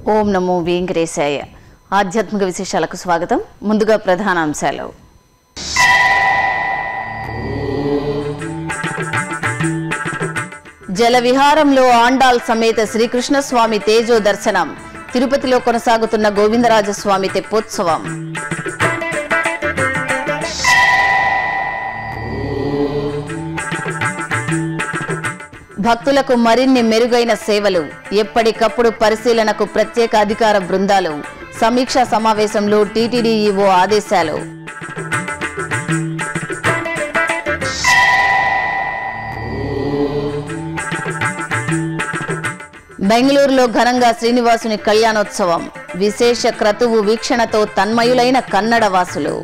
ఓం నమో వెంకటేశాయ ఆధ్యాత్మిక విశేషాలకు స్వాగతం ముందుగా ప్రధాన అంశాలు జల విహారంలో ఆండాల్ సమేత శ్రీకృష్ణ స్వామి తేజో దర్శనం తిరుపతిలో కొనసాగుతున్న గోవిందరాజస్వామి తెప్పోత్సవం భక్తులకు మరిన్ని మెరుగైన సేవలు ఎప్పటికప్పుడు పరిశీలనకు ప్రత్యేక అధికార బృందాలు సమీక్షా సమావేశంలో టీటీడీ ఈవో ఆదేశాలు బెంగళూరులో ఘనంగా శ్రీనివాసుని కళ్యాణోత్సవం విశేష క్రతువు వీక్షణతో తన్మయులైన కన్నడ వాసులు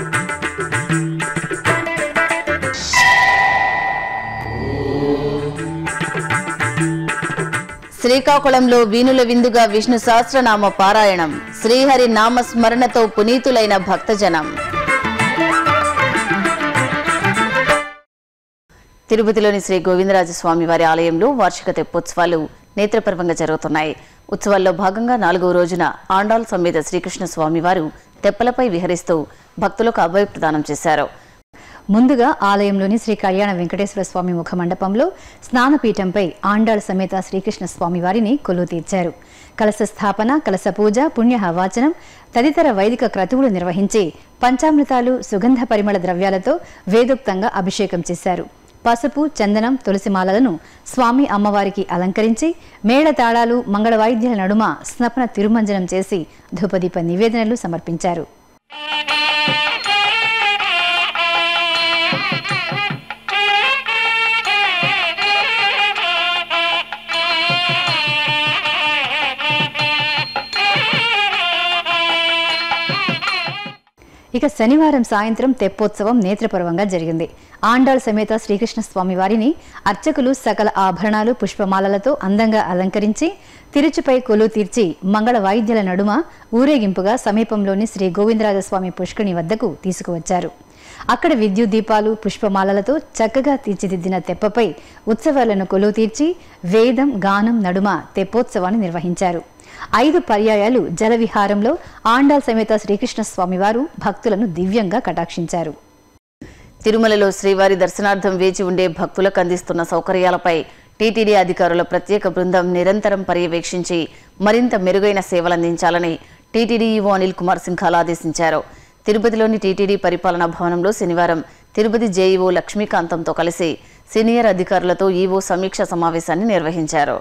శ్రీకాకుళంలో వీణుల విందుగా విష్ణు సహస్రనామ పారాయణం శ్రీహరి నామస్మరణతో పునీతులైన భక్తజనం తిరుపతిలోని శ్రీ గోవిందరాజస్వామి వారి ఆలయంలో వార్షిక తెప్పోత్సవాలు నేత్రపర్వంగా జరుగుతున్నాయి ఉత్సవాల్లో భాగంగా నాలుగవ రోజున ఆండాల్ సమేత శ్రీకృష్ణ స్వామివారు తెప్పలపై విహరిస్తూ భక్తులకు అభయ ప్రదానం చేశారు ముందుగా ఆలయంలోని శ్రీ కళ్యాణ వెంకటేశ్వర స్వామి ముఖ మండపంలో స్నానపీఠంపై ఆండాళ్ సమేత శ్రీకృష్ణ స్వామి వారిని కొలువు తీర్చారు కలశ స్థాపన కలశ పూజ పుణ్యహవాచనం తదితర వైదిక క్రతువులు నిర్వహించి పంచామృతాలు సుగంధ పరిమళ ద్రవ్యాలతో వేదోక్తంగా అభిషేకం చేశారు పసుపు చందనం తులసిమాలలను స్వామి అమ్మవారికి అలంకరించి మేళ తాళాలు మంగళ వాయిద్యాల నడుమ స్నపన తిరుమంజనం చేసి ధూపదీప నివేదనలు సమర్పించారు ఇక శనివారం సాయంత్రం తెప్పోత్సవం నేత్రపర్వంగా జరిగింది ఆండాళ్ సమేత శ్రీకృష్ణ స్వామి వారిని అర్చకులు సకల ఆభరణాలు పుష్పమాలలతో అందంగా అలంకరించి తిరుచుపై కొలువు తీర్చి మంగళ వాయిద్యాల నడుమ ఊరేగింపుగా సమీపంలోని శ్రీ గోవిందరాజస్వామి పుష్కరిణి వద్దకు తీసుకువచ్చారు అక్కడ విద్యుత్ దీపాలు పుష్పమాలలతో చక్కగా తీర్చిదిద్దిన తెప్పపై ఉత్సవాలను కొలువు తీర్చి వేదం గానం నడుమ తెప్పోత్సవాన్ని నిర్వహించారు ఐదు పర్యాయాలు జలవిహారంలో ఆండాల్ సమేత శ్రీకృష్ణ స్వామివారు భక్తులను దివ్యంగా కటాక్షించారు తిరుమలలో శ్రీవారి దర్శనార్థం వేచి ఉండే భక్తులకు అందిస్తున్న సౌకర్యాలపై టీటీడీ అధికారుల ప్రత్యేక బృందం నిరంతరం పర్యవేక్షించి మరింత మెరుగైన సేవలందించాలని టీటీడీ ఈవో అనిల్ కుమార్ సింఘాల్ ఆదేశించారు తిరుపతిలోని టీటీడీ పరిపాలనా భవనంలో శనివారం తిరుపతి జేఈఓ లక్ష్మీకాంతంతో కలిసి సీనియర్ అధికారులతో ఈవో సమీక్ష సమావేశాన్ని నిర్వహించారు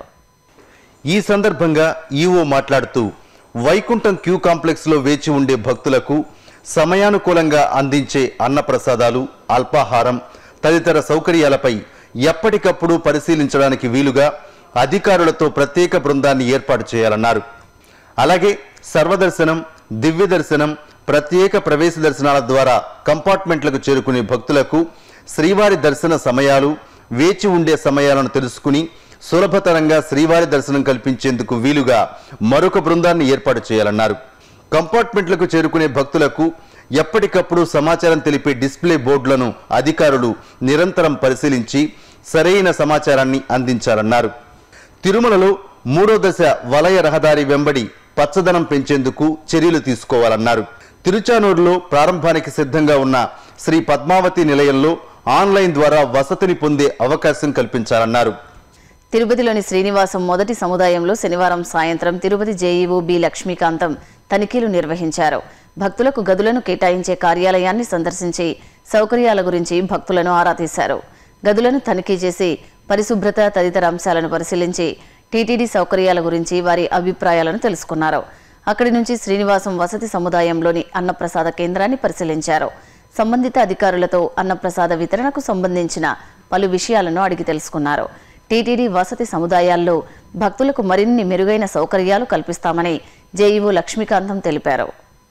ఈ సందర్భంగా ఈవో మాట్లాడుతూ వైకుంఠం క్యూ కాంప్లెక్స్ లో వేచి ఉండే భక్తులకు సమయానుకూలంగా అందించే అన్నప్రసాదాలు అల్పాహారం తదితర సౌకర్యాలపై ఎప్పటికప్పుడు పరిశీలించడానికి వీలుగా అధికారులతో ప్రత్యేక బృందాన్ని ఏర్పాటు చేయాలన్నారు అలాగే సర్వదర్శనం దివ్య దర్శనం ప్రత్యేక ప్రవేశ దర్శనాల ద్వారా కంపార్ట్మెంట్లకు చేరుకునే భక్తులకు శ్రీవారి దర్శన సమయాలు వేచి ఉండే సమయాలను తెలుసుకుని సులభతరంగా శ్రీవారి దర్శనం కల్పించేందుకు వీలుగా మరొక బృందాన్ని ఏర్పాటు చేయాలన్నారు కంపార్ట్మెంట్లకు చేరుకునే భక్తులకు ఎప్పటికప్పుడు సమాచారం తెలిపే డిస్ప్లే బోర్డులను అధికారులు నిరంతరం పరిశీలించి సరైన సమాచారాన్ని అందించాలన్నారు తిరుమలలో మూడో దశ వలయ రహదారి వెంబడి పచ్చదనం పెంచేందుకు చర్యలు తీసుకోవాలన్నారు తిరుచానూరులో ప్రారంభానికి సిద్ధంగా ఉన్న శ్రీ పద్మావతి నిలయంలో ఆన్లైన్ ద్వారా వసతిని పొందే అవకాశం కల్పించాలన్నారు తిరుపతిలోని శ్రీనివాసం మొదటి సముదాయంలో శనివారం సాయంత్రం తిరుపతి జేఈఓ బి లక్ష్మీకాంతం తనిఖీలు నిర్వహించారు భక్తులకు గదులను కేటాయించే కార్యాలయాన్ని సందర్శించి సౌకర్యాల గురించి భక్తులను ఆరా తీశారు గదులను తనిఖీ చేసి పరిశుభ్రత తదితర అంశాలను పరిశీలించి టీటీడీ సౌకర్యాల గురించి వారి అభిప్రాయాలను తెలుసుకున్నారు అక్కడి నుంచి శ్రీనివాసం వసతి సముదాయంలోని అన్నప్రసాద కేంద్రాన్ని పరిశీలించారు సంబంధిత అధికారులతో అన్నప్రసాద వితరణకు సంబంధించిన పలు విషయాలను అడిగి తెలుసుకున్నారు టీటీడీ వసతి సముదాయాల్లో భక్తులకు మరిన్ని మెరుగైన సౌకర్యాలు కల్పిస్తామని జేఈఓ లక్ష్మీకాంతం తెలిపారు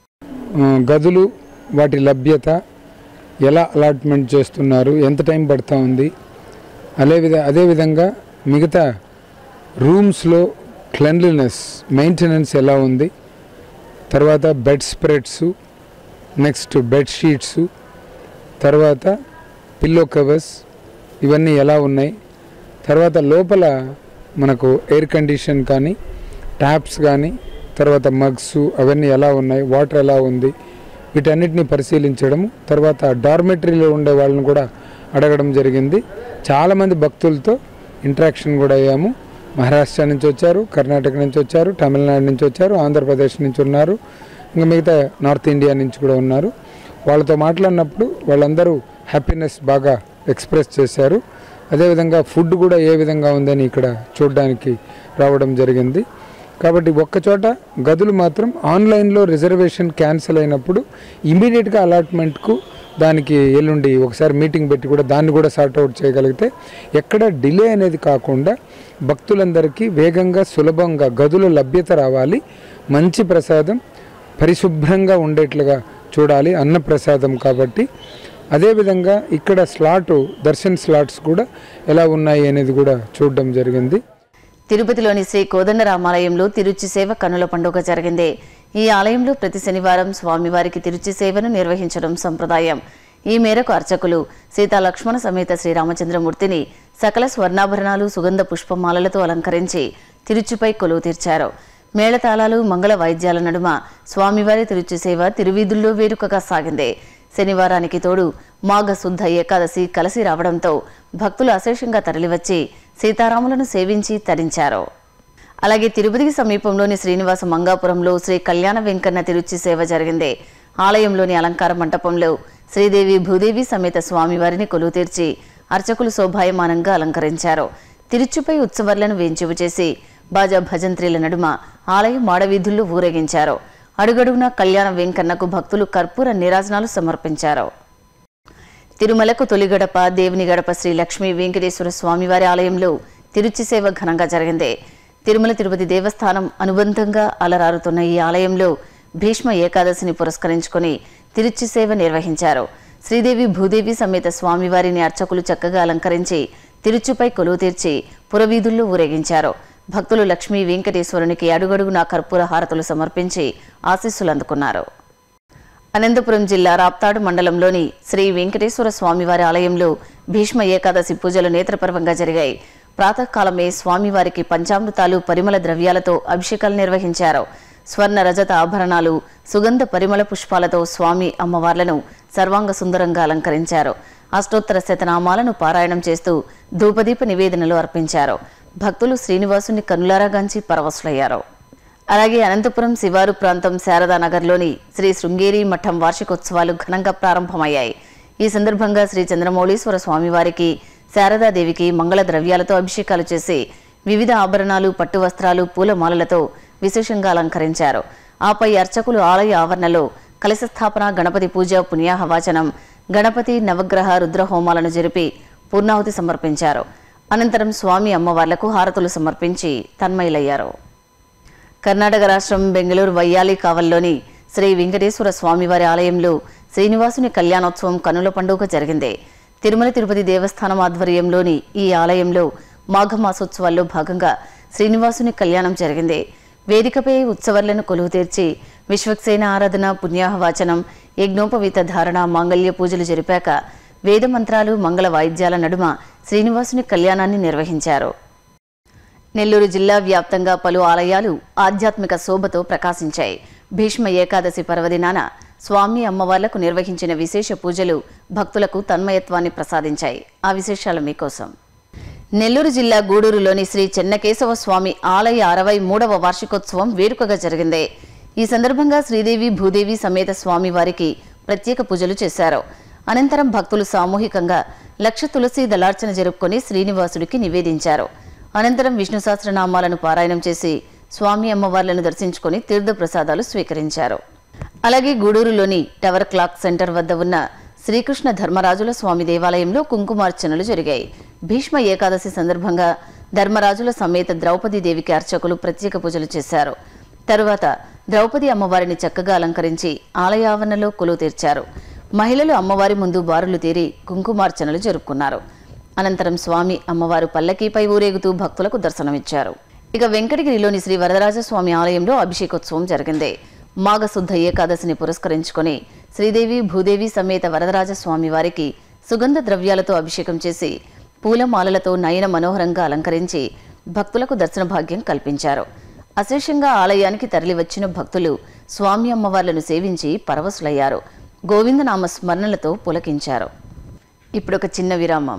ఆ, గదులు వాటి లభ్యత ఎలా అలాట్మెంట్ చేస్తున్నారు ఎంత టైం పడుతూ ఉంది అదే విధ అదేవిధంగా మిగతా రూమ్స్లో క్లెన్లీనెస్ మెయింటెనెన్స్ ఎలా ఉంది తర్వాత bed spreads next bed sheets తర్వాత పిల్లో కవర్స్ ఇవన్నీ ఎలా ఉన్నాయి తర్వాత లోపల మనకు ఎయిర్ కండిషన్ కానీ ట్యాప్స్ కానీ తర్వాత మగ్స్ అవన్నీ ఎలా ఉన్నాయి వాటర్ ఎలా ఉంది వీటన్నిటిని పరిశీలించడం తర్వాత డార్మెటరీలో ఉండే వాళ్ళని కూడా అడగడం జరిగింది చాలామంది భక్తులతో ఇంటరాక్షన్ కూడా అయ్యాము మహారాష్ట్ర నుంచి వచ్చారు కర్ణాటక నుంచి వచ్చారు తమిళనాడు నుంచి వచ్చారు ఆంధ్రప్రదేశ్ నుంచి ఉన్నారు ఇంకా మిగతా నార్త్ ఇండియా నుంచి కూడా ఉన్నారు వాళ్ళతో మాట్లాడినప్పుడు వాళ్ళందరూ హ్యాపీనెస్ బాగా ఎక్స్ప్రెస్ చేశారు అదేవిధంగా ఫుడ్ కూడా ఏ విధంగా ఉందని ఇక్కడ చూడడానికి రావడం జరిగింది కాబట్టి ఒక్కచోట గదులు మాత్రం ఆన్లైన్లో రిజర్వేషన్ క్యాన్సిల్ అయినప్పుడు ఇమీడియట్గా అలాట్మెంట్కు దానికి ఎల్లుండి ఒకసారి మీటింగ్ పెట్టి కూడా దాన్ని కూడా సార్ట్అవుట్ చేయగలిగితే ఎక్కడ డిలే అనేది కాకుండా భక్తులందరికీ వేగంగా సులభంగా గదుల లభ్యత రావాలి మంచి ప్రసాదం పరిశుభ్రంగా ఉండేట్లుగా చూడాలి అన్న ప్రసాదం కాబట్టి అదేవిధంగా ఇక్కడ స్లాటు దర్శన్ స్లాట్స్ కూడా ఎలా ఉన్నాయి అనేది కూడా చూడడం జరిగింది తిరుపతిలోని శ్రీ కోదండరామాలయంలో తిరుచి సేవ కనుల పండుగ జరిగింది ఈ ఆలయంలో ప్రతి శనివారం స్వామివారికి తిరుచి సేవను నిర్వహించడం సంప్రదాయం ఈ మేరకు అర్చకులు సీతా లక్ష్మణ సమేత శ్రీరామచంద్రమూర్తిని సకల స్వర్ణాభరణాలు సుగంధ పుష్పమాలలతో అలంకరించి తిరుచిపై కొలువు తీర్చారు మేళతాళాలు మంగళ వాయిద్యాల నడుమ స్వామివారి తిరుచి సేవ తిరువీధుల్లో వేడుకగా సాగింది శనివారానికి తోడు మాఘ శుద్ధ ఏకాదశి కలిసి రావడంతో భక్తులు అశేషంగా తరలివచ్చి సీతారాములను సేవించి తరించారు అలాగే తిరుపతికి సమీపంలోని శ్రీనివాస మంగాపురంలో శ్రీ కళ్యాణ వెంకన్న తిరుచి సేవ జరిగింది ఆలయంలోని అలంకార మంటపంలో శ్రీదేవి భూదేవి సమేత స్వామివారిని కొలువు తీర్చి అర్చకులు శోభాయమానంగా అలంకరించారు తిరుచుపై ఉత్సవాలను వేంచివు చేసి బాజా భజంత్రీల నడుమ ఆలయం మాడవీధుల్లో ఊరేగించారు అడుగడుగునా కళ్యాణ వెంకన్నకు భక్తులు కర్పూర నీరాజనాలు సమర్పించారు తిరుమలకు తొలి గడప దేవుని గడప శ్రీ లక్ష్మీ వెంకటేశ్వర స్వామివారి ఆలయంలో తిరుచి సేవ ఘనంగా జరిగింది తిరుమల తిరుపతి దేవస్థానం అనుబంధంగా అలరారుతున్న ఈ ఆలయంలో భీష్మ ఏకాదశిని పురస్కరించుకొని తిరుచి సేవ నిర్వహించారు శ్రీదేవి భూదేవి సమేత స్వామివారిని అర్చకులు చక్కగా అలంకరించి తిరుచుపై కొలువు తీర్చి పురవీధుల్లో ఊరేగించారు భక్తులు లక్ష్మీ వెంకటేశ్వరునికి అడుగడుగునా కర్పూర హారతులు సమర్పించి ఆశీస్సులు అందుకున్నారు అనంతపురం జిల్లా రాప్తాడు మండలంలోని శ్రీ వెంకటేశ్వర స్వామివారి ఆలయంలో భీష్మ ఏకాదశి పూజలు నేత్రపర్వంగా జరిగాయి ప్రాతకాలమే స్వామివారికి పంచామృతాలు పరిమళ ద్రవ్యాలతో అభిషేకాలు నిర్వహించారు స్వర్ణ రజత ఆభరణాలు సుగంధ పరిమళ పుష్పాలతో స్వామి అమ్మవార్లను సర్వాంగ సుందరంగా అలంకరించారు అష్టోత్తర శతనామాలను పారాయణం చేస్తూ ధూపదీప నివేదనలు అర్పించారు భక్తులు శ్రీనివాసుని కనులారాగాంచి పరవశులయ్యారు అలాగే అనంతపురం శివారు ప్రాంతం శారదానగర్లోని శ్రీ శృంగేరి మఠం వార్షికోత్సవాలు ఘనంగా ప్రారంభమయ్యాయి ఈ సందర్భంగా శ్రీ చంద్రమౌళీశ్వర స్వామివారికి శారదాదేవికి మంగళ ద్రవ్యాలతో అభిషేకాలు చేసి వివిధ ఆభరణాలు పట్టు వస్త్రాలు పూలమాలలతో విశేషంగా అలంకరించారు ఆపై అర్చకులు ఆలయ ఆవరణలో కలశ స్థాపన గణపతి పూజ పుణ్యాహవాచనం గణపతి నవగ్రహ రుద్రహోమాలను జరిపి పూర్ణాహుతి సమర్పించారు అనంతరం స్వామి అమ్మవార్లకు హారతులు సమర్పించి తన్మయులయ్యారు కర్ణాటక రాష్ట్రం బెంగళూరు వయ్యాలి కావల్లోని శ్రీ వెంకటేశ్వర స్వామివారి ఆలయంలో శ్రీనివాసుని కళ్యాణోత్సవం కనుల పండుగ జరిగింది తిరుమల తిరుపతి దేవస్థానం ఆధ్వర్యంలోని ఈ ఆలయంలో మాఘమాసోత్సవాల్లో భాగంగా శ్రీనివాసుని కళ్యాణం జరిగింది వేదికపై ఉత్సవాలను కొలువు తీర్చి విశ్వక్సేన ఆరాధన పుణ్యాహవాచనం యజ్ఞోపవీత ధారణ మాంగళ్య పూజలు జరిపాక వేద మంత్రాలు మంగళ వాయిద్యాల నడుమ శ్రీనివాసుని కళ్యాణాన్ని నిర్వహించారు నెల్లూరు జిల్లా వ్యాప్తంగా పలు ఆలయాలు ఆధ్యాత్మిక శోభతో ప్రకాశించాయి భీష్మ ఏకాదశి పర్వదినాన స్వామి అమ్మవార్లకు నిర్వహించిన విశేష పూజలు భక్తులకు తన్మయత్వాన్ని ప్రసాదించాయి ఆ విశేషాలు మీకోసం నెల్లూరు జిల్లా గూడూరులోని శ్రీ చెన్నకేశవ స్వామి ఆలయ అరవై మూడవ వార్షికోత్సవం వేడుకగా జరిగింది ఈ సందర్భంగా శ్రీదేవి భూదేవి సమేత స్వామి వారికి ప్రత్యేక పూజలు చేశారు అనంతరం భక్తులు సామూహికంగా లక్ష తులసి దళార్చన జరుపుకొని శ్రీనివాసుడికి నివేదించారు అనంతరం విష్ణు సహస్రనామాలను పారాయణం చేసి స్వామి అమ్మవార్లను దర్శించుకొని తీర్థ ప్రసాదాలు స్వీకరించారు అలాగే గూడూరులోని టవర్ క్లాక్ సెంటర్ వద్ద ఉన్న శ్రీకృష్ణ ధర్మరాజుల స్వామి దేవాలయంలో కుంకుమార్చనలు జరిగాయి భీష్మ ఏకాదశి సందర్భంగా ధర్మరాజుల సమేత ద్రౌపదీ దేవికి అర్చకులు ప్రత్యేక పూజలు చేశారు తరువాత ద్రౌపది అమ్మవారిని చక్కగా అలంకరించి ఆలయ ఆవరణలో కొలువు తీర్చారు మహిళలు అమ్మవారి ముందు బారులు తీరి కుంకుమార్చనలు జరుపుకున్నారు అనంతరం స్వామి అమ్మవారు పల్లకీపై ఊరేగుతూ భక్తులకు దర్శనమిచ్చారు ఇక వెంకటగిరిలోని శ్రీ వరదరాజస్వామి ఆలయంలో అభిషేకోత్సవం జరిగింది మాఘశుద్ధ ఏకాదశిని పురస్కరించుకొని శ్రీదేవి భూదేవి సమేత వరదరాజస్వామి వారికి సుగంధ ద్రవ్యాలతో అభిషేకం చేసి పూలమాలలతో నయన మనోహరంగా అలంకరించి భక్తులకు దర్శన భాగ్యం కల్పించారు అశేషంగా ఆలయానికి తరలివచ్చిన భక్తులు స్వామి అమ్మవార్లను సేవించి పరవశులయ్యారు గోవిందనామ స్మరణలతో పులకించారు ఇప్పుడొక చిన్న విరామం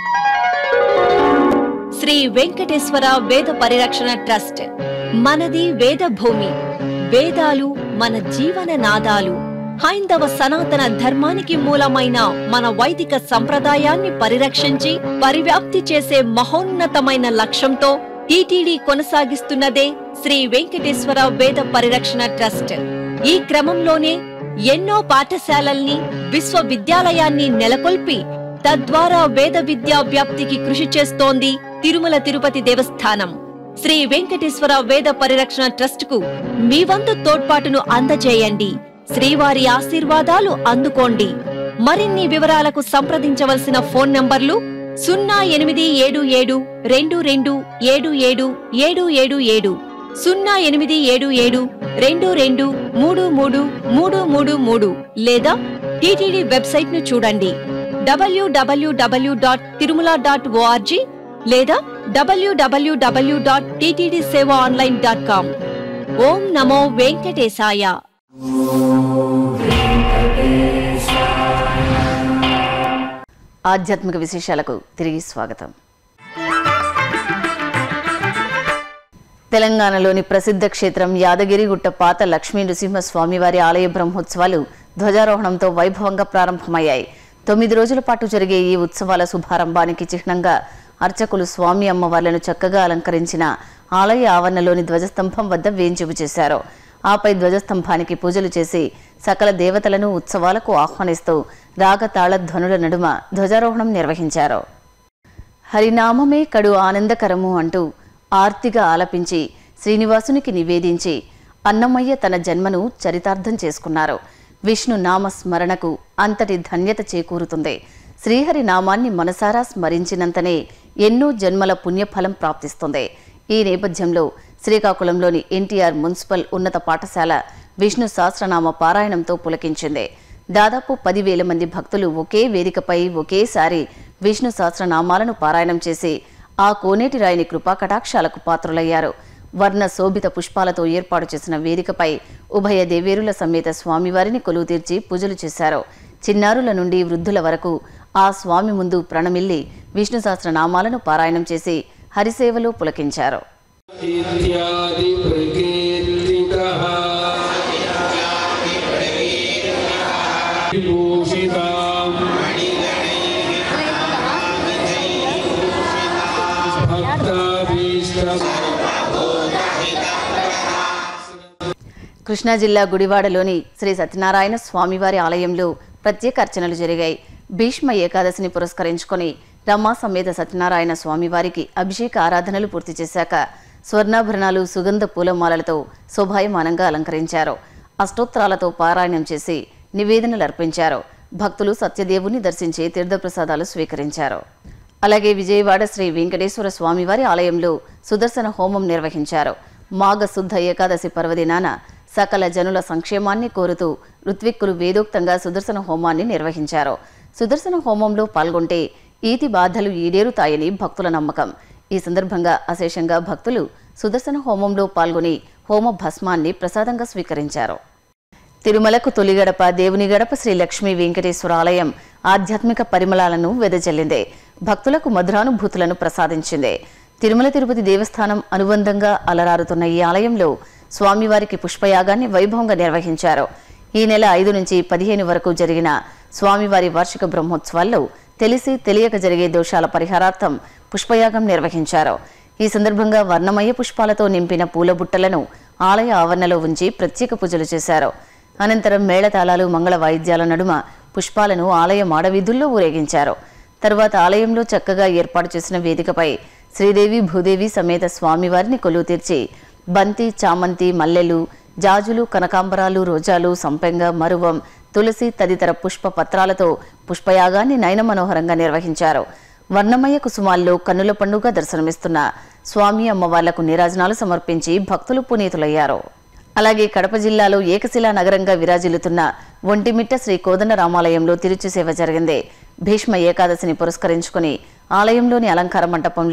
శ్రీ వెంకటేశ్వర వేద పరిరక్షణ ట్రస్ట్ మనది వేద భూమి వేదాలు మన జీవన నాదాలు హైందవ సనాతన ధర్మానికి మూలమైన మన వైదిక సంప్రదాయాన్ని పరిరక్షించి పరివ్యాప్తి చేసే మహోన్నతమైన లక్ష్యంతో టీటీడీ కొనసాగిస్తున్నదే శ్రీ వెంకటేశ్వర వేద పరిరక్షణ ట్రస్ట్ ఈ క్రమంలోనే ఎన్నో పాఠశాలల్ని విశ్వవిద్యాలయాన్ని నెలకొల్పి తద్వారా వేద విద్యా వ్యాప్తికి కృషి చేస్తోంది తిరుమల తిరుపతి దేవస్థానం శ్రీ వెంకటేశ్వర వేద పరిరక్షణ ట్రస్ట్ కు మీ వంతు తోడ్పాటును అందజేయండి శ్రీవారి ఆశీర్వాదాలు అందుకోండి మరిన్ని వివరాలకు సంప్రదించవలసిన ఫోన్ నంబర్లు సున్నా ఎనిమిది ఏడు ఏడు రెండు రెండు ఏడు ఏడు ఏడు ఏడు ఏడు సున్నా ఎనిమిది ఏడు ఏడు రెండు రెండు మూడు మూడు మూడు మూడు మూడు లేదా టీటీడీ వెబ్సైట్ ను చూడండి డబ్ల్యూడబ్ల్యూడబ్ల్యూ డాట్ తిరుమల డాట్ ఓఆర్జీ లేదా డబ్ల్యూడబ్ల్యూడబ్ల్యూ dot TTD seva online dot com ఓం నమో వెంకటేశాయ ఆధ్యాత్మిక విశేషాలకు తిరిగి స్వాగతం తెలంగాణలోని ప్రసిద్ధ క్షేత్రం యాదగిరిగుట్ట పాత లక్ష్మీ నృసింహ స్వామివారి ఆలయ బ్రహ్మోత్సవాలు ధ్వజారోహణంతో వైభవంగా ప్రారంభమయ్యాయి తొమ్మిది రోజుల పాటు జరిగే ఈ ఉత్సవాల శుభారంభానికి చిహ్నంగా అర్చకులు స్వామి అమ్మవార్లను చక్కగా అలంకరించిన ఆలయ ఆవరణలోని ధ్వజస్తంభం వద్ద వేంచేపు చేశారు ఆపై ధ్వజస్తంభానికి పూజలు చేసి సకల దేవతలను ఉత్సవాలకు ఆహ్వానిస్తూ రాగతాళ ధ్వనుల నడుమ ధ్వజారోహణం నిర్వహించారు హరినామమే కడు ఆనందకరము అంటూ ఆర్తిగా ఆలపించి శ్రీనివాసునికి నివేదించి అన్నమయ్య తన జన్మను చరితార్థం చేసుకున్నారు విష్ణు నామ స్మరణకు అంతటి ధన్యత చేకూరుతుంది శ్రీహరి నామాన్ని మనసారా స్మరించినంతనే ఎన్నో జన్మల పుణ్యఫలం ప్రాప్తిస్తుంది ఈ నేపథ్యంలో శ్రీకాకుళంలోని ఎన్టీఆర్ మున్సిపల్ ఉన్నత పాఠశాల విష్ణు సహస్రనామ పారాయణంతో పులకించింది దాదాపు పదివేల మంది భక్తులు ఒకే వేదికపై ఒకేసారి విష్ణు సహస్రనామాలను పారాయణం చేసి ఆ కోనేటి రాయిని కృపాకటాక్షాలకు పాత్రులయ్యారు వర్ణ శోభిత పుష్పాలతో ఏర్పాటు చేసిన వేదికపై ఉభయ దేవేరుల సమేత స్వామివారిని కొలువు తీర్చి పూజలు చేశారు చిన్నారుల నుండి వృద్ధుల వరకు ఆ స్వామి ముందు ప్రణమిల్లి విష్ణు సహస్రనామాలను పారాయణం చేసి హరిసేవలో పులకించారు इत्यादि प्रकीर्तितः विभूषिताम् भक्ताभीष्टम् కృష్ణా జిల్లా గుడివాడలోని శ్రీ సత్యనారాయణ స్వామివారి ఆలయంలో ప్రత్యేక అర్చనలు జరిగాయి భీష్మ ఏకాదశిని పురస్కరించుకొని రమా సమేత సత్యనారాయణ స్వామివారికి అభిషేక ఆరాధనలు పూర్తి చేశాక స్వర్ణాభరణాలు సుగంధ పూలమాలలతో శోభాయమానంగా అలంకరించారు అష్టోత్తరాలతో పారాయణం చేసి నివేదనలు అర్పించారు భక్తులు సత్యదేవుని దర్శించి తీర్థప్రసాదాలు స్వీకరించారు అలాగే విజయవాడ శ్రీ వెంకటేశ్వర స్వామివారి ఆలయంలో సుదర్శన హోమం నిర్వహించారు మాఘ శుద్ధ ఏకాదశి పర్వదినాన సకల జనుల సంక్షేమాన్ని కోరుతూ ఋత్విక్కులు వేదోక్తంగా సుదర్శన హోమాన్ని నిర్వహించారు సుదర్శన హోమంలో పాల్గొంటే ఈతి బాధలు ఈడేరుతాయని భక్తుల నమ్మకం ఈ సందర్భంగా అశేషంగా భక్తులు సుదర్శన హోమంలో పాల్గొని హోమ భస్మాన్ని ప్రసాదంగా స్వీకరించారు తిరుమలకు తొలి గడప దేవుని గడప శ్రీ లక్ష్మీ వెంకటేశ్వర ఆలయం ఆధ్యాత్మిక పరిమళాలను వెదజల్లింది భక్తులకు మధురానుభూతులను ప్రసాదించింది తిరుమల తిరుపతి దేవస్థానం అనుబంధంగా అలరారుతున్న ఈ ఆలయంలో స్వామివారికి పుష్పయాగాన్ని వైభవంగా నిర్వహించారు ఈ నెల ఐదు నుంచి పదిహేను వరకు జరిగిన స్వామివారి వార్షిక బ్రహ్మోత్సవాల్లో తెలిసి తెలియక జరిగే దోషాల పరిహారార్థం పుష్పయాగం నిర్వహించారు ఈ సందర్భంగా వర్ణమయ పుష్పాలతో నింపిన పూల బుట్టలను ఆలయ ఆవరణలో ఉంచి ప్రత్యేక పూజలు చేశారు అనంతరం మేళతాళాలు మంగళ వాయిద్యాల నడుమ పుష్పాలను ఆలయ మాడవీధుల్లో ఊరేగించారు తరువాత ఆలయంలో చక్కగా ఏర్పాటు చేసిన వేదికపై శ్రీదేవి భూదేవి సమేత స్వామివారిని కొలువు తీర్చి బంతి చామంతి మల్లెలు జాజులు కనకాంబరాలు రోజాలు సంపెంగ మరువం తులసి తదితర పుష్ప పత్రాలతో పుష్పయాగాన్ని నయన మనోహరంగా నిర్వహించారు వర్ణమయ కుసుమాల్లో కన్నుల పండుగ దర్శనమిస్తున్న స్వామి అమ్మవార్లకు నీరాజనాలు సమర్పించి భక్తులు పునీతులయ్యారు అలాగే కడప జిల్లాలో ఏకశిలా నగరంగా విరాజిల్లుతున్న ఒంటిమిట్ట శ్రీ కోదండ రామాలయంలో తిరుచి సేవ జరిగింది భీష్మ ఏకాదశిని పురస్కరించుకుని ఆలయంలోని అలంకార మంటపంలో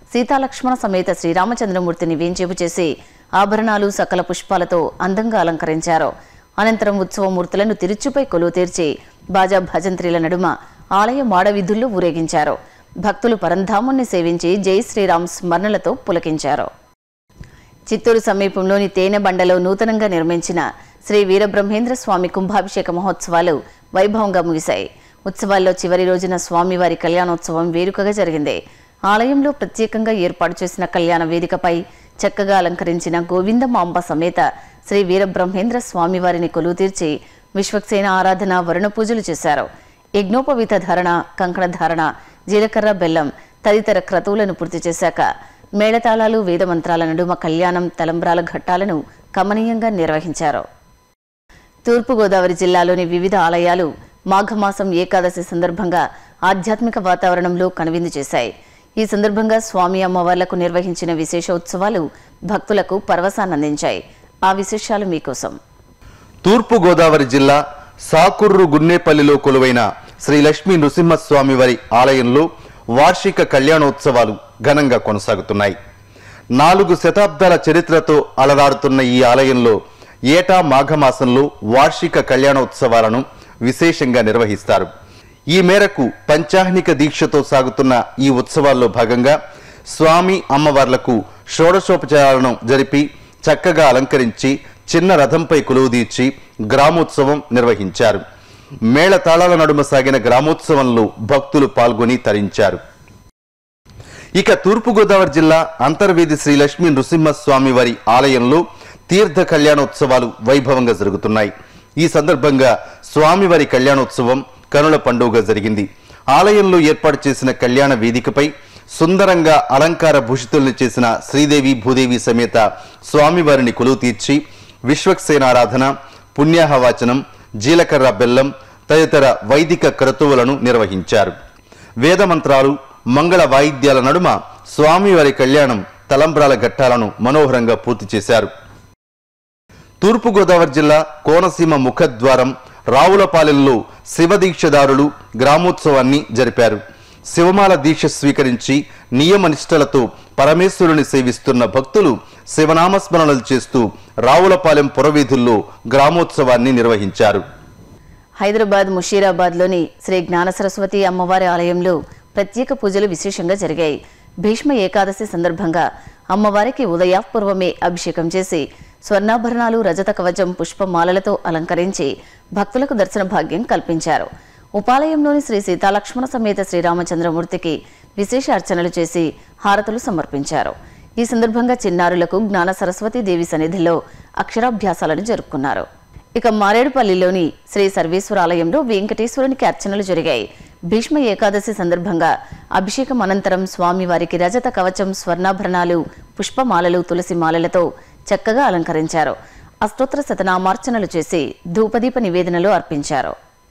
సీతాలక్ష్మణ సమేత శ్రీరామచంద్రమూర్తిని వేంచేపు చేసి ఆభరణాలు సకల పుష్పాలతో అందంగా అలంకరించారు అనంతరం ఉత్సవమూర్తులను తిరుచుపై కొలువు తీర్చి బాజా భజంత్రీల నడుమ ఆలయ మాడవీధుల్లో ఊరేగించారు భక్తులు పరంధాముణ్ణి సేవించి జై శ్రీరామ్ స్మరణలతో పులకించారు చిత్తూరు సమీపంలోని తేనెబండలో నూతనంగా నిర్మించిన శ్రీ వీరబ్రహ్మేంద్ర స్వామి కుంభాభిషేక మహోత్సవాలు వైభవంగా ముగిశాయి ఉత్సవాల్లో చివరి రోజున స్వామివారి కళ్యాణోత్సవం వేడుకగా జరిగింది ఆలయంలో ప్రత్యేకంగా ఏర్పాటు చేసిన కళ్యాణ వేదికపై చక్కగా అలంకరించిన గోవిందమాంబ సమేత శ్రీ వీరబ్రహ్మేంద్ర స్వామివారిని కొలువు తీర్చి విశ్వక్సేన ఆరాధన వరుణ పూజలు చేశారు యజ్ఞోపవీత ధారణ కంకణ ధారణ జీలకర్ర బెల్లం తదితర క్రతువులను పూర్తి చేశాక మేళతాళాలు వేదమంత్రాల నడుమ కళ్యాణం తలంబ్రాల ఘట్టాలను కమనీయంగా నిర్వహించారు తూర్పుగోదావరి జిల్లాలోని వివిధ ఆలయాలు మాఘమాసం ఏకాదశి సందర్భంగా ఆధ్యాత్మిక వాతావరణంలో కనువిందు చేశాయి ఈ సందర్భంగా స్వామి అమ్మవార్లకు నిర్వహించిన విశేష ఉత్సవాలు భక్తులకు పరవశాన్నందించాయి ఆ విశేషాలు మీకోసం తూర్పు గోదావరి జిల్లా సాకుర్రు గున్నేపల్లిలో కొలువైన శ్రీ లక్ష్మీ నృసింహస్వామి వారి ఆలయంలో వార్షిక కళ్యాణోత్సవాలు ఘనంగా కొనసాగుతున్నాయి నాలుగు శతాబ్దాల చరిత్రతో అలరాడుతున్న ఈ ఆలయంలో ఏటా మాఘమాసంలో వార్షిక కళ్యాణోత్సవాలను విశేషంగా నిర్వహిస్తారు ఈ మేరకు పంచాహ్నిక దీక్షతో సాగుతున్న ఈ ఉత్సవాల్లో భాగంగా స్వామి అమ్మవార్లకు షోడశోపచారాలను జరిపి చక్కగా అలంకరించి చిన్న రథంపై కొలువుదీర్చి గ్రామోత్సవం నిర్వహించారు మేళ తాళాల నడుమ సాగిన గ్రామోత్సవంలో భక్తులు పాల్గొని తరించారు ఇక తూర్పుగోదావరి జిల్లా అంతర్వేది శ్రీ లక్ష్మీ నృసింహస్వామి వారి ఆలయంలో తీర్థ కళ్యాణోత్సవాలు వైభవంగా జరుగుతున్నాయి ఈ సందర్భంగా స్వామివారి కళ్యాణోత్సవం కనుల పండుగ జరిగింది ఆలయంలో ఏర్పాటు చేసిన కళ్యాణ వేదికపై సుందరంగా అలంకార భూషితుల్ని చేసిన శ్రీదేవి భూదేవి సమేత స్వామివారిని కొలువు తీర్చి విశ్వక్సేనారాధన పుణ్యాహవాచనం జీలకర్ర బెల్లం తదితర వైదిక క్రతువులను నిర్వహించారు వేదమంత్రాలు మంగళ వాయిద్యాల నడుమ స్వామివారి కళ్యాణం తలంబ్రాల ఘట్టాలను మనోహరంగా పూర్తి చేశారు తూర్పుగోదావరి జిల్లా కోనసీమ ముఖద్వారం రావులపాలెంలో శివదీక్షదారులు గ్రామోత్సవాన్ని జరిపారు శివమాల దీక్ష స్వీకరించి నియమనిష్టలతో పరమేశ్వరుని సేవిస్తున్న భక్తులు శివనామస్మరణలు చేస్తూ రావులపాలెం పురవీధుల్లో గ్రామోత్సవాన్ని నిర్వహించారు హైదరాబాద్ ముషీరాబాద్లోని శ్రీ జ్ఞాన సరస్వతి అమ్మవారి ఆలయంలో ప్రత్యేక పూజలు విశేషంగా జరిగాయి భీష్మ ఏకాదశి సందర్భంగా అమ్మవారికి ఉదయాపూర్వమే అభిషేకం చేసి స్వర్ణాభరణాలు రజత కవచం పుష్పమాలలతో అలంకరించి భక్తులకు దర్శన భాగ్యం కల్పించారు ఉపాలయంలోని శ్రీ సీతాలక్ష్మణ సమేత శ్రీరామచంద్రమూర్తికి విశేష అర్చనలు చేసి హారతులు సమర్పించారు ఈ సందర్భంగా చిన్నారులకు జ్ఞాన సరస్వతి దేవి సన్నిధిలో అక్షరాభ్యాసాలను జరుపుకున్నారు ఇక మారేడుపల్లిలోని శ్రీ సర్వేశ్వర ఆలయంలో వెంకటేశ్వరునికి అర్చనలు జరిగాయి భీష్మ ఏకాదశి సందర్భంగా అభిషేకం అనంతరం స్వామివారికి రజత కవచం స్వర్ణాభరణాలు పుష్పమాలలు తులసి మాలలతో చక్కగా అలంకరించారు అష్టోత్తర శతనామార్చనలు చేసి ధూపదీప నివేదనలు అర్పించారు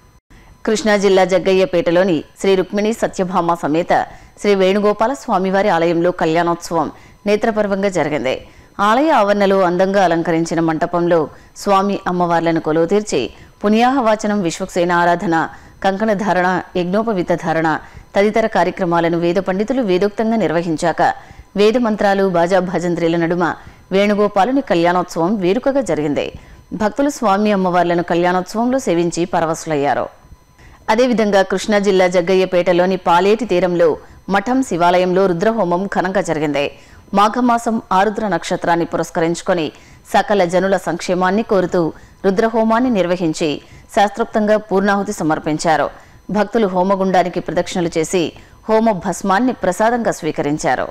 కృష్ణా జిల్లా జగ్గయ్యపేటలోని శ్రీ రుక్మిణి సత్యభామ సమేత శ్రీ వేణుగోపాల స్వామివారి ఆలయంలో కళ్యాణోత్సవం నేత్రపర్వంగా జరిగింది ఆలయ ఆవరణలో అందంగా అలంకరించిన మంటపంలో స్వామి అమ్మవార్లను కొలువు తీర్చి పుణ్యాహవాచనం విశ్వక్సేన ఆరాధన కంకణ ధారణ యజ్ఞోపవిత ధారణ తదితర కార్యక్రమాలను వేద పండితులు వేదోక్తంగా నిర్వహించాక వేద మంత్రాలు బాజా భజంత్రీల నడుమ వేణుగోపాలుని కళ్యాణోత్సవం వేడుకగా జరిగింది భక్తులు స్వామి అమ్మవార్లను కళ్యాణోత్సవంలో సేవించి పరవశులయ్యారు అదేవిధంగా కృష్ణా జిల్లా జగ్గయ్యపేటలోని పాలేటి తీరంలో మఠం శివాలయంలో రుద్రహోమం ఘనంగా జరిగింది మాఘమాసం ఆరుద్ర నక్షత్రాన్ని పురస్కరించుకొని సకల జనుల సంక్షేమాన్ని కోరుతూ రుద్రహోమాన్ని నిర్వహించి శాస్త్రోక్తంగా పూర్ణాహుతి సమర్పించారు భక్తులు హోమగుండానికి ప్రదక్షిణలు చేసి హోమ భస్మాన్ని ప్రసాదంగా స్వీకరించారు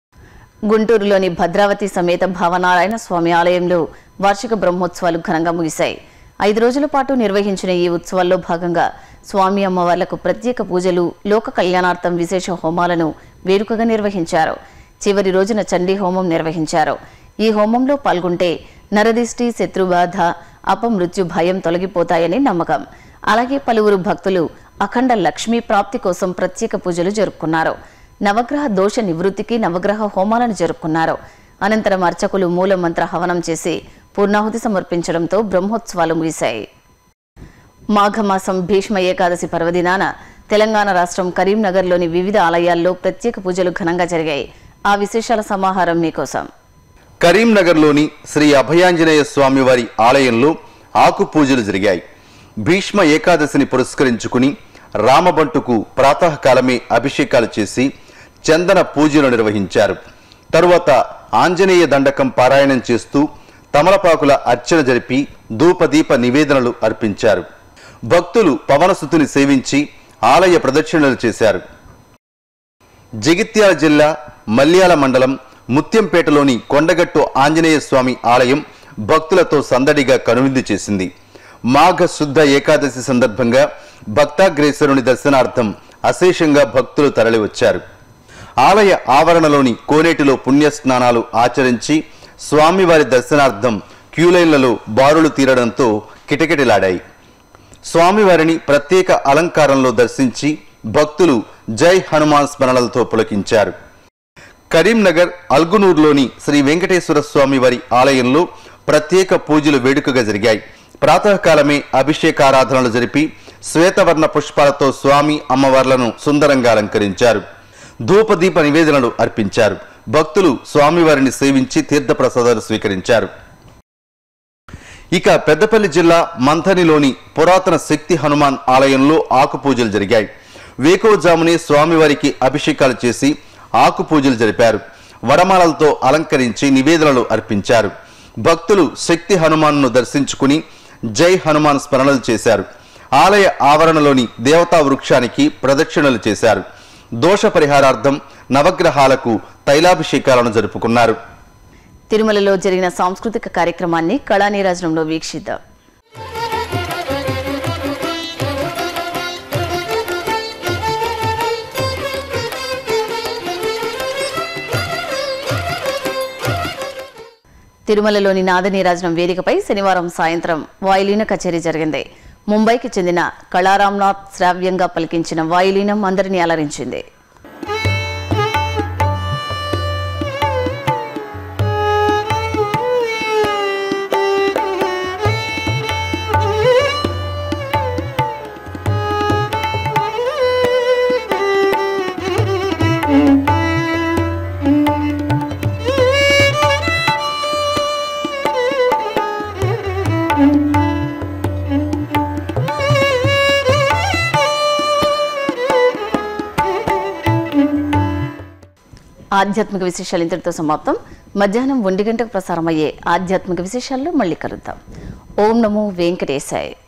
గుంటూరులోని భద్రావతి సమేత భావనారాయణ స్వామి ఆలయంలో వార్షిక బ్రహ్మోత్సవాలు ఘనంగా ముగిశాయి ఐదు రోజుల పాటు నిర్వహించిన ఈ ఉత్సవాల్లో భాగంగా స్వామి అమ్మవార్లకు ప్రత్యేక పూజలు లోక కళ్యాణార్థం విశేష హోమాలను వేడుకగా నిర్వహించారు చివరి రోజున చండీ హోమం నిర్వహించారు ఈ హోమంలో పాల్గొంటే నరదిష్టి శత్రుబాధ అపమృత్యు భయం తొలగిపోతాయని నమ్మకం అలాగే పలువురు భక్తులు అఖండ లక్ష్మీ ప్రాప్తి కోసం ప్రత్యేక పూజలు జరుపుకున్నారు నవగ్రహ దోష నివృత్తికి నవగ్రహ హోమాలను జరుపుకున్నారు అనంతరం అర్చకులు మూల మంత్ర హవనం చేసి పూర్ణాహుతి సమర్పించడంతో బ్రహ్మోత్సవాలు ముగిశాయి మాఘమాసం భీష్మ ఏకాదశి పర్వదినాన తెలంగాణ రాష్ట్రం కరీంనగర్లోని వివిధ ఆలయాల్లో ప్రత్యేక పూజలు ఘనంగా జరిగాయి ఆ విశేషాల సమాహారం మీకోసం కరీంనగర్లోని శ్రీ అభయాంజనేయ స్వామివారి ఆలయంలో ఆకు పూజలు జరిగాయి భీష్మ ఏకాదశిని పురస్కరించుకుని రామబంటుకు ప్రాతకాలమే అభిషేకాలు చేసి చందన పూజలు నిర్వహించారు తరువాత ఆంజనేయ దండకం పారాయణం చేస్తూ తమలపాకుల అర్చన జరిపి ధూపదీప నివేదనలు అర్పించారు భక్తులు పవనసుతుని సేవించి ఆలయ ప్రదక్షిణలు చేశారు జగిత్యాల జిల్లా మల్యాల మండలం ముత్యంపేటలోని కొండగట్టు ఆంజనేయ స్వామి ఆలయం భక్తులతో సందడిగా కనువిందు చేసింది మాఘ శుద్ధ ఏకాదశి సందర్భంగా భక్తాగ్రేసరుని దర్శనార్థం అశేషంగా భక్తులు తరలివచ్చారు ఆలయ ఆవరణలోని కోనేటిలో పుణ్య స్నానాలు ఆచరించి స్వామివారి దర్శనార్థం క్యూలైన్లలో బారులు తీరడంతో కిటకిటలాడాయి స్వామివారిని ప్రత్యేక అలంకారంలో దర్శించి భక్తులు జై హనుమాన్ స్మరణలతో పులకించారు కరీంనగర్ అల్గునూరులోని శ్రీ వెంకటేశ్వర స్వామి వారి ఆలయంలో ప్రత్యేక పూజలు వేడుకగా జరిగాయి ప్రాతకాలమే అభిషేకారాధనలు జరిపి శ్వేతవర్ణ పుష్పాలతో స్వామి అమ్మవార్లను సుందరంగా అలంకరించారు ధూపదీప నివేదనలు అర్పించారు భక్తులు స్వామివారిని సేవించి తీర్థప్రసాదాలు స్వీకరించారు ఇక పెద్దపల్లి జిల్లా మంథనిలోని పురాతన శక్తి హనుమాన్ ఆలయంలో ఆకు పూజలు జరిగాయి వేకోజామునే స్వామివారికి అభిషేకాలు చేసి ఆకు పూజలు జరిపారు వడమాలలతో అలంకరించి నివేదనలు అర్పించారు భక్తులు శక్తి హనుమాన్ను దర్శించుకుని జై హనుమాన్ స్మరణలు చేశారు ఆలయ ఆవరణలోని దేవతా వృక్షానికి ప్రదక్షిణలు చేశారు దోష పరిహారార్థం నవగ్రహాలకు తైలాభిషేకాలను జరుపుకున్నారు తిరుమలలో జరిగిన సాంస్కృతిక కార్యక్రమాన్ని కళానీరాజనంలో వీక్షిద్దాం తిరుమలలోని నాదనీరాజనం వేదికపై శనివారం సాయంత్రం వాయులీన కచేరీ జరిగింది ముంబైకి చెందిన కళారాంనాథ్ శ్రావ్యంగా పలికించిన వాయులీనం అందరినీ అలరించింది ఆధ్యాత్మిక విశేషాలు ఇంతటితో సమాప్తం మధ్యాహ్నం ఒంటి గంటకు ప్రసారం అయ్యే ఆధ్యాత్మిక విశేషాల్లో మళ్ళీ కలుద్దాం ఓం నమో వెంకటేశాయ్